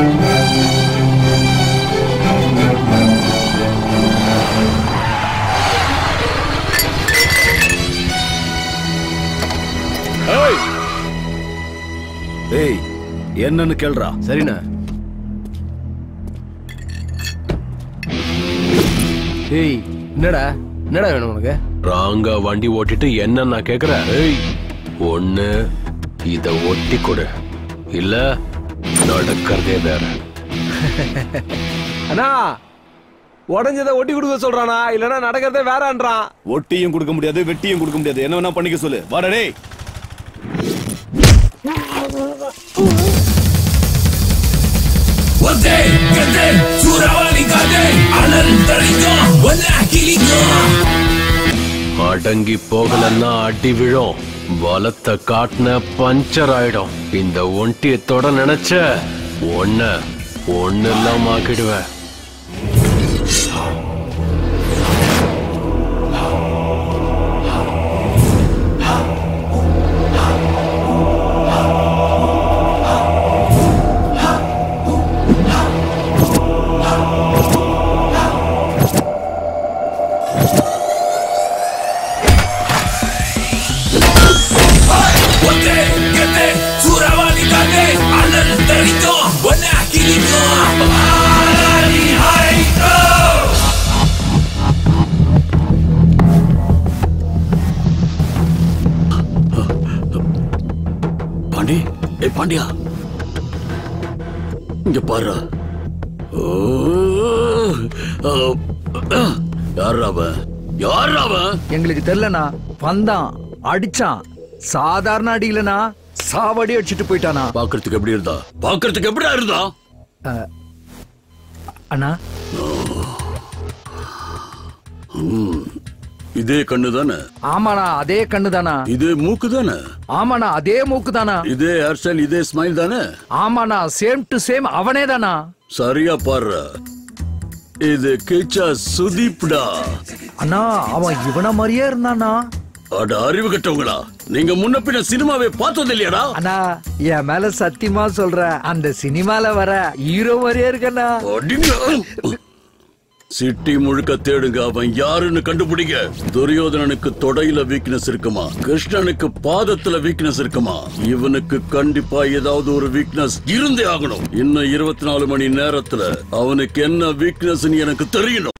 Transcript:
ஏய் என்னன்னு கேள்றா சரிண்ணா ஏய் என்னடா என்னடா வேணும் உனக்கு ராங்கா வண்டி ஓட்டிட்டு என்ன நான் கேக்குறேன் ஏய் ஒண்ணு இத ஒட்டி கொடு இல்ல நடக்கிறதே வேற அண்ணா உடஞ்சதை ஒட்டி கொடுக்க சொல்றானா இல்லனா நடக்கிறதே வேறன்றான் ஒட்டியும் கொடுக்க முடியாது வெட்டியும் கொடுக்க முடியாது என்ன வேணா பண்ணிக்க சொல்லு வாடா டேய் ஒத்தே கத்தே சூறாவளி காத்தே அனல் தரைக்கும் ஒன்ன கிளிக்கும் அடங்கி போகலன்னா அடி விழும் பலத்தை காட்டின பஞ்சர் ஆயிடும் இந்த ஒண்டியத்தோட நினைச்ச ஒன்ன ஒண்ணு இல்லாம ஆக்கிடுவேன் ஒத்தே கத்தே சூறாவளி காத்தே அனல் தரைக்கும் ஒன்ன கிளிக்கும் ஆராரி ஹாய் ஓ பாண்டி ஏ பாண்டியா இங்க பாரு யார் அவன் யார் அவன் எங்களுக்கு தெரியலண்ணா வந்தான் அடிச்சான் சாதாரண அடி இல்லனா சாவடி அடிச்சிட்டு போயிட்டானா பாக்குறதுக்கு எப்படி இருந்தா பாக்குறதுக்கு எப்படியா இருந்தா அண்ணா இதே கண்ணு தானே ஆமாண்ணா அதே கண்ணு தானா இதே மூக்கு தானே ஆமாண்ணா அதே மூக்கு தானா இதே ஹேர் ஸ்டைல் இதே ஸ்மைல் தானே ஆமாண்ணா சேம் டு சேம் அவனே தானா சரியா பாரு இது கிச்சா சுதீப்டா அண்ணா அவன் இவன மாதிரியே இருந்தானா அட அறிவு கட்டவங்களா நீங்க முன்ன பின்ன சினிமாவே பார்த்தது இல்லையாடா அண்ணா என் மேல சத்தியமா சொல்ற அந்த சினிமால வர ஹீரோ மாதிரியே இருக்கண்ணா அடிங்க. சிட்டி முழுக்க தேடுங்க அவன் யாருன்னு கண்டுபிடிங்க துரியோதனனுக்கு தொடையில வீக்னஸ் இருக்குமா கிருஷ்ணனுக்கு பாதத்துல வீக்னஸ் இருக்குமா இவனுக்கு கண்டிப்பா ஏதாவது ஒரு வீக்னஸ் இருந்தே ஆகணும் இன்னும் இருபத்தி நாலு மணி நேரத்துல அவனுக்கு என்ன வீக்னஸ் எனக்கு தெரியணும்